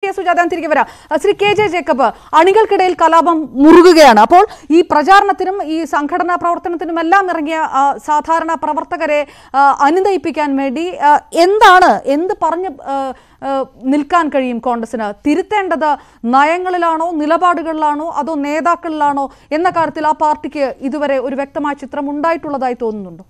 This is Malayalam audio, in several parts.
കെ സുജാത ഞാൻ തിരികെ വരാം ആ, ശ്രീ കെ ജെ ജേക്കബ് അണികൾക്കിടയിൽ കലാപം മുറുകുകയാണ് അപ്പോൾ ഈ പ്രചാരണത്തിനും ഈ സംഘടനാ പ്രവർത്തനത്തിനും എല്ലാം ഇറങ്ങിയ ആ, സാധാരണ പ്രവർത്തകരെ ആ, അനുനയിപ്പിക്കാൻ വേണ്ടി ആ, എന്താണ് എന്ത് പറഞ്ഞ് ആ, ആ, നിൽക്കാൻ കഴിയും കോൺഗ്രസിന് തിരുത്തേണ്ടത് നയങ്ങളിലാണോ നിലപാടുകളിലാണോ അതോ നേതാക്കളിലാണോ എന്ന കാര്യത്തിൽ ആ പാർട്ടിക്ക് ഇതുവരെ ഒരു വ്യക്തമായ ചിത്രം ഉണ്ടായിട്ടുള്ളതായി തോന്നുന്നുണ്ടോ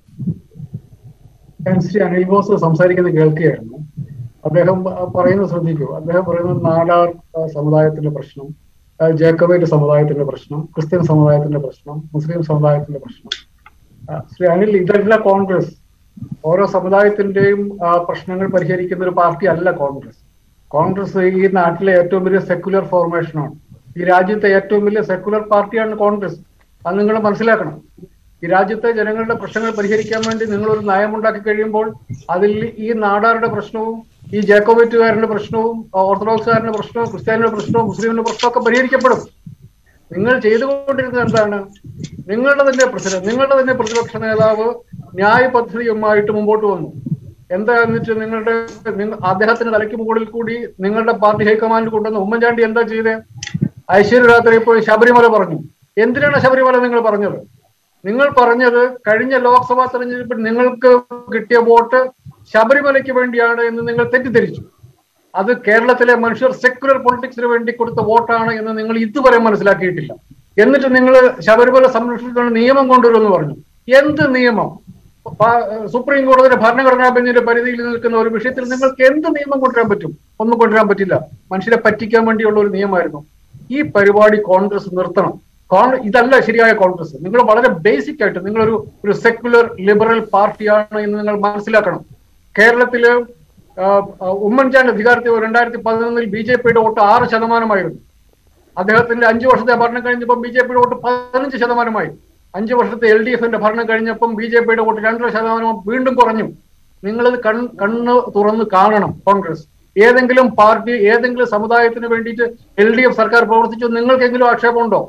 ഞാൻ ശ്രീ അനിൽ ബോസ് സംസാരിക്കുന്നത് കേൾക്കുകയായിരുന്നു അദ്ദേഹം ആ, പറയുന്നത് ശ്രദ്ധിക്കൂ അദ്ദേഹം പറയുന്നത് നാടാർ ആ, സമുദായത്തിന്റെ പ്രശ്നം ആ, ജേക്കബൈറ്റ് സമുദായത്തിന്റെ പ്രശ്നം ക്രിസ്ത്യൻ സമുദായത്തിന്റെ പ്രശ്നം മുസ്ലിം സമുദായത്തിന്റെ പ്രശ്നം ആ, ശ്രീ അനിൽ ഇതല്ല കോൺഗ്രസ് ഓരോ സമുദായത്തിന്റെയും ആ, പ്രശ്നങ്ങൾ പരിഹരിക്കുന്ന ഒരു പാർട്ടി അല്ല കോൺഗ്രസ് കോൺഗ്രസ് ഈ നാട്ടിലെ ഏറ്റവും വലിയ സെക്യുലർ ഫോർമേഷനാണ് ഈ രാജ്യത്തെ ഏറ്റവും വലിയ സെക്യുലർ പാർട്ടിയാണ് കോൺഗ്രസ് അത് നിങ്ങൾ മനസ്സിലാക്കണം ഈ രാജ്യത്തെ ജനങ്ങളുടെ പ്രശ്നങ്ങൾ പരിഹരിക്കാൻ വേണ്ടി നിങ്ങൾ ഒരു നയമുണ്ടാക്കി കഴിയുമ്പോൾ അതിൽ ഈ നാടാരുടെ പ്രശ്നവും ഈ ജേക്കോബേറ്റുകാരന്റെ പ്രശ്നവും ഓർത്തഡോക്സുകാരന്റെ പ്രശ്നവും ക്രിസ്ത്യാനിയുടെ പ്രശ്നവും മുസ്ലിമിന്റെ പ്രശ്നമൊക്കെ പരിഹരിക്കപ്പെടും നിങ്ങൾ ചെയ്തുകൊണ്ടിരുന്നത് എന്താണ് നിങ്ങളുടെ തന്നെ പ്രസിഡന്റ് നിങ്ങളുടെ തന്നെ പ്രതിപക്ഷ നേതാവ് ന്യായ പദ്ധതിയുമായിട്ട് മുമ്പോട്ട് വന്നു എന്താ എന്നിട്ട് നിങ്ങളുടെ നിങ്ങ- അദ്ദേഹത്തിന്റെ തലയ്ക്ക് മുകളിൽ കൂടി നിങ്ങളുടെ പാർട്ടി ഹൈക്കമാൻഡ് കൊണ്ടുവന്ന് ഉമ്മൻചാണ്ടി എന്താ ചെയ്തേ ഐശ്വര്യ രാത്രി പോയി ശബരിമല പറഞ്ഞു എന്തിനാണ് ശബരിമല നിങ്ങൾ പറഞ്ഞത് നിങ്ങൾ പറഞ്ഞത് കഴിഞ്ഞ ലോക്സഭാ തെരഞ്ഞെടുപ്പിൽ നിങ്ങൾക്ക് കിട്ടിയ വോട്ട് ശബരിമലയ്ക്ക് വേണ്ടിയാണ് എന്ന് നിങ്ങൾ തെറ്റിദ്ധരിച്ചു അത് കേരളത്തിലെ മനുഷ്യർ സെക്യുലർ പൊളിറ്റിക്സിന് വേണ്ടി കൊടുത്ത വോട്ടാണ് എന്ന് നിങ്ങൾ ഇതുവരെ മനസ്സിലാക്കിയിട്ടില്ല എന്നിട്ട് നിങ്ങൾ ശബരിമല സംരക്ഷണത്തിന് നിയമം കൊണ്ടുവരുമെന്ന് പറഞ്ഞു എന്ത് നിയമം പ- സുപ്രീം കോടതിയുടെ ഭരണഘടനാ ബെഞ്ചിന്റെ പരിധിയിൽ നിൽക്കുന്ന ഒരു വിഷയത്തിൽ നിങ്ങൾക്ക് എന്ത് നിയമം കൊണ്ടുവരാൻ പറ്റും ഒന്നും കൊണ്ടുവരാൻ പറ്റില്ല മനുഷ്യരെ പറ്റിക്കാൻ വേണ്ടിയുള്ള ഒരു നിയമമായിരുന്നു ഈ പരിപാടി കോൺഗ്രസ് നിർത്തണം കോൺ ഇതല്ല ശരിയായ കോൺഗ്രസ് നിങ്ങൾ വളരെ ബേസിക് ആയിട്ട് നിങ്ങളൊരു ഒരു സെക്യുലർ ലിബറൽ പാർട്ടിയാണ് എന്ന് നിങ്ങൾ മനസ്സിലാക്കണം കേരളത്തില് ആ, ആ, ഉമ്മൻചാണ്ടി അധികാരത്തിൽ രണ്ടായിരത്തി പതിനൊന്നിൽ ബി ജെ പിയുടെ വോട്ട് ആറ് ശതമാനമായിരുന്നു അദ്ദേഹത്തിന്റെ അഞ്ചു വർഷത്തെ ഭരണം കഴിഞ്ഞപ്പോൾ ബി ജെ പിയുടെ വോട്ട് പതിനഞ്ച് ശതമാനമായി അഞ്ചു വർഷത്തെ എൽ ഡി എഫിന്റെ ഭരണം കഴിഞ്ഞപ്പം ബി ജെ പിയുടെ വോട്ട് രണ്ടര ശതമാനം വീണ്ടും കുറഞ്ഞു നിങ്ങളത് കൺ കണ്ണ് തുറന്ന് കാണണം കോൺഗ്രസ് ഏതെങ്കിലും പാർട്ടി ഏതെങ്കിലും സമുദായത്തിന് വേണ്ടിയിട്ട് എൽ ഡി എഫ് സർക്കാർ പ്രവർത്തിച്ചു നിങ്ങൾക്കെങ്കിലും ആക്ഷേപമുണ്ടോ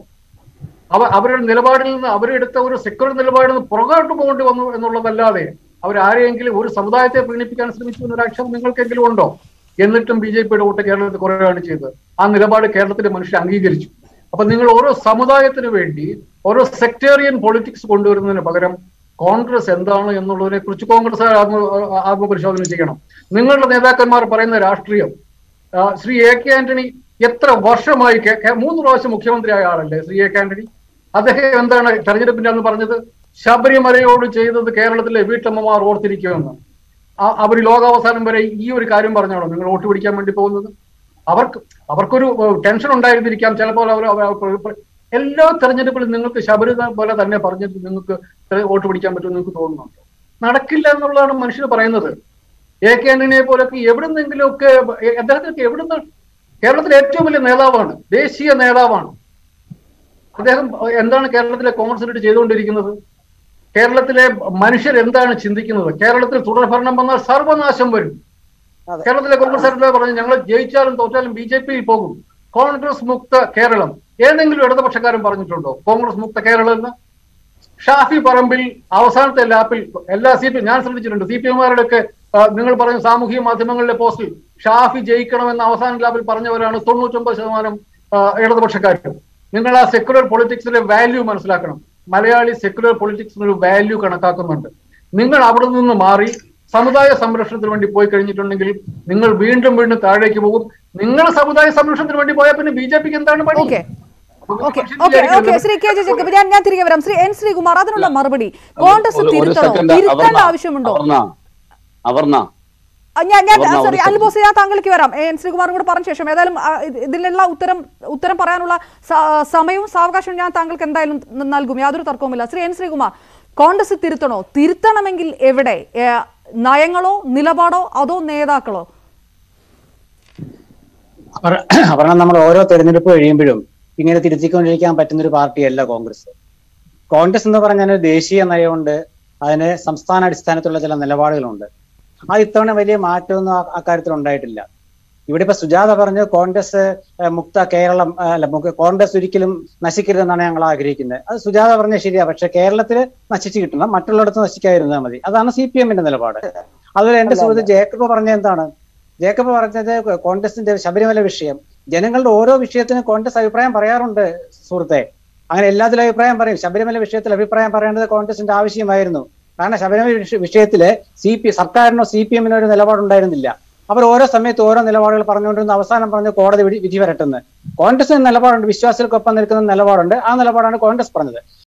അവ അവരുടെ നിലപാടിൽ നിന്ന് അവരെടുത്ത ഒരു സെക്യുലർ നിലപാടിൽ നിന്ന് പുറകോട്ട് പോകേണ്ടി വന്നു എന്നുള്ളതല്ലാതെ അവരാരെയെങ്കിലും ഒരു സമുദായത്തെ പീഡിപ്പിക്കാൻ ശ്രമിച്ചു എന്നൊരു ആക്ഷേപം നിങ്ങൾക്കെങ്കിലും ഉണ്ടോ എന്നിട്ടും ബി ജെ പിയുടെ വോട്ട് കേരളത്തിൽ കുറയുകയാണ് ചെയ്തത് ആ നിലപാട് കേരളത്തിലെ മനുഷ്യർ അംഗീകരിച്ചു അപ്പൊ നിങ്ങൾ ഓരോ സമുദായത്തിന് വേണ്ടി ഓരോ സെക്ടേറിയൻ പൊളിറ്റിക്സ് കൊണ്ടുവരുന്നതിന് പകരം കോൺഗ്രസ് എന്താണ് എന്നുള്ളതിനെ കുറിച്ച് കോൺഗ്രസ് ആത്മ ആത്മപരിശോധന ചെയ്യണം നിങ്ങളുടെ നേതാക്കന്മാർ പറയുന്ന രാഷ്ട്രീയം ആ, ശ്രീ എ കെ ആന്റണി എത്ര വർഷമായി കേ- കേ- മൂന്ന് പ്രാവശ്യം മുഖ്യമന്ത്രിയായ ആളല്ലേ ശ്രീ എ കെ ആന്റണി അദ്ദേഹം എന്താണ് തെരഞ്ഞെടുപ്പിന്റെ അന്ന് പറഞ്ഞത് ശബരിമലയോട് ചെയ്തത് കേരളത്തിലെ വീട്ടമ്മമാർ ഓർത്തിരിക്കുമെന്ന് ആ- അവർ ലോകാവസാനം വരെ ഈ ഒരു കാര്യം പറഞ്ഞാണോ നിങ്ങൾ വോട്ട് പിടിക്കാൻ വേണ്ടി പോകുന്നത് അവർക്ക് അവർക്കൊരു ഏഹ്, ടെൻഷൻ ഉണ്ടായിരുന്നിരിക്കാം ചിലപ്പോൾ അവർ അവർ- അവർ- എല്ലാ തെരഞ്ഞെടുപ്പിലും നിങ്ങൾക്ക് ശബരിമല തന്നെ പറഞ്ഞിട്ട് നിങ്ങൾക്ക് തെ- വോട്ട് പിടിക്കാൻ പറ്റുമെന്ന് നിങ്ങൾക്ക് തോന്നുന്നുണ്ടോ നടക്കില്ല എന്നുള്ളതാണ് മനുഷ്യർ പറയുന്നത് എ കെ ആന്റണിയെ പോലൊക്കെ എവിടുന്നെങ്കിലും ഒക്കെ അദ്ദേഹത്തിനൊക്കെ എവിടുന്ന് കേരളത്തിലെ ഏറ്റവും വലിയ നേതാവാണ് ദേശീയ നേതാവാണ് അദ്ദേഹം എന്താണ് കേരളത്തിലെ കോൺഗ്രസ് വേണ്ടി ചെയ്തുകൊണ്ടിരിക്കുന്നത് കേരളത്തിലെ മനുഷ്യർ എന്താണ് ചിന്തിക്കുന്നത് കേരളത്തിൽ തുടർഭരണം വന്നാൽ സർവനാശം വരും അതെ. കേരളത്തിലെ കോൺഗ്രസ് എന്താ പറഞ്ഞു ഞങ്ങൾ ജയിച്ചാലും തോറ്റാലും ബി ജെ പിയിൽ പോകും കോൺഗ്രസ് മുക്ത കേരളം ഏതെങ്കിലും ഇടതുപക്ഷക്കാരൻ പറഞ്ഞിട്ടുണ്ടോ കോൺഗ്രസ് മുക്ത കേരളം എന്ന് ഷാഫി പറമ്പിൽ അവസാനത്തെ ലാപ്പിൽ എല്ലാ സി പി ഞാൻ ശ്രദ്ധിച്ചിട്ടുണ്ട് സി പി എമാരുടെ ഒക്കെ നിങ്ങൾ പറഞ്ഞ സാമൂഹിക മാധ്യമങ്ങളിലെ പോസ്റ്റിൽ ഷാഫി ജയിക്കണമെന്ന് അവസാന ലാപ്പിൽ പറഞ്ഞവരാണ് തൊണ്ണൂറ്റൊമ്പത് ശതമാനം ആ, ഇടതുപക്ഷക്കാർ നിങ്ങൾ ആ സെക്യുലർ പൊളിറ്റിക്സിന്റെ വാല്യൂ മനസ്സിലാക്കണം മലയാളി സെക്യുലർ പൊളിറ്റിക്സിന് ഒരു വാല്യൂ കണക്കാക്കുന്നുണ്ട് നിങ്ങൾ അവിടെ നിന്ന് മാറി സമുദായ സംരക്ഷണത്തിന് വേണ്ടി പോയി കഴിഞ്ഞിട്ടുണ്ടെങ്കിൽ നിങ്ങൾ വീണ്ടും വീണ്ടും താഴേക്ക് പോകും നിങ്ങൾ സമുദായ സംരക്ഷണത്തിന് വേണ്ടി പോയാൽ പിന്നെ ബി ജെ പിക്ക് എന്താണ് പണി ഓക്കെ അപ്പൊ ഓക്കെ മനുഷ്യൻ ഓക്കെ ഓക്കെ വിചാരിക്കുന്നത് ശ്രീ കെ ജെ ജേക്കബ് ഞാൻ ഞാൻ തിരികെ വരാം ശ്രീ എൻ ശ്രീകുമാർ അതിനുള്ള മറുപടി കോൺഗ്രസ് ഒരു- ഒരു തിരുത്തണോ second, തിരുത്തേണ്ട അപർണ, ആവശ്യമുണ്ടോ അപർണ അപർണ ആ, ഞാൻ ഞാൻ അപർണ, ഒരു സോറി second. അൽബോസ് ഞാൻ താങ്കളിലേക്ക് വരാം എൻ ശ്രീകുമാറും കൂടെ പറഞ്ഞ ശേഷം ഏതായാലും ആ, ഇത് ഇതിനുള്ള ഉത്തരം ഉത്തരം പറയാനുള്ള സ- സമയവും സാവകാശവും ഞാൻ താങ്കൾക്ക് എന്തായാലും ന- നൽകും യാതൊരു തർക്കവുമില്ല ശ്രീ എൻ ശ്രീകുമാർ കോൺഗ്രസ് തിരുത്തണോ തിരുത്തണമെങ്കിൽ എവിടെ ഏ, നയങ്ങളോ നിലപാടോ അതോ നേതാക്കളോ അവർ- പറഞ്ഞാൽ നമ്മൾ ഓരോ തെരഞ്ഞെടുപ്പ് കഴിയുമ്പോഴും ഇങ്ങനെ തിരുത്തിക്കൊണ്ടിരിക്കാൻ പറ്റുന്ന ഒരു പാർട്ടിയല്ല കോൺഗ്രസ് കോൺഗ്രസ് എന്ന് പറഞ്ഞാൽ ഒരു ദേശീയ നയമുണ്ട് അതിന് സംസ്ഥാന അടിസ്ഥാനത്തിലുള്ള ചില നിലപാടുകളുണ്ട് ആ ഇത്തവണ വലിയ മാറ്റമൊന്നും ആ- അക്കാര്യത്തിൽ ഉണ്ടായിട്ടില്ല ഇവിടെ ഇപ്പൊ സുജാത പറഞ്ഞു കോൺഗ്രസ് ഏഹ്, മുക്ത കേരളം ഏഹ്, അല്ല മുക്ത- കോൺഗ്രസ് ഒരിക്കലും നശിക്കരുതെന്നാണ് ഞങ്ങൾ ആഗ്രഹിക്കുന്നത് അത് സുജാത പറഞ്ഞത് ശരിയാ പക്ഷെ കേരളത്തിൽ നശിച്ചു കിട്ടണം മറ്റുള്ളിടത്ത് നശിക്കാതിരുന്നാൽ മതി അതാണ് സി പി എമ്മിന്റെ നിലപാട് അതുപോലെ എന്റെ സുഹൃത്ത് ജേക്കബ് പറഞ്ഞ എന്താണ് ജേക്കബ് പറഞ്ഞത് കോൺഗ്രസിന്റെ ശബരിമല വിഷയം ജനങ്ങളുടെ ഓരോ വിഷയത്തിനും കോൺഗ്രസ് അഭിപ്രായം പറയാറുണ്ട് സുഹൃത്തെ അങ്ങനെ എല്ലാത്തിലും അഭിപ്രായം പറയും ശബരിമല വിഷയത്തിൽ അഭിപ്രായം പറയേണ്ടത് കോൺഗ്രസിന്റെ ആവശ്യമായിരുന്നു കാരണം ശബരിമല വിഷ- വിഷയത്തില് സി പി സർക്കാരിനോ സി പി എമ്മിനോ ഒരു നിലപാടുണ്ടായിരുന്നില്ല അവർ ഓരോ സമയത്ത് ഓരോ നിലപാടുകൾ പറഞ്ഞുകൊണ്ടിരുന്ന അവസാനം പറഞ്ഞ കോടതി വിധി- വിധി വരട്ടെന്ന് കോൺഗ്രസിന് നിലപാടുണ്ട് വിശ്വാസികൾക്കൊപ്പം നിൽക്കുന്ന നിലപാടുണ്ട് ആ നിലപാടാണ് കോൺഗ്രസ് പറഞ്ഞത്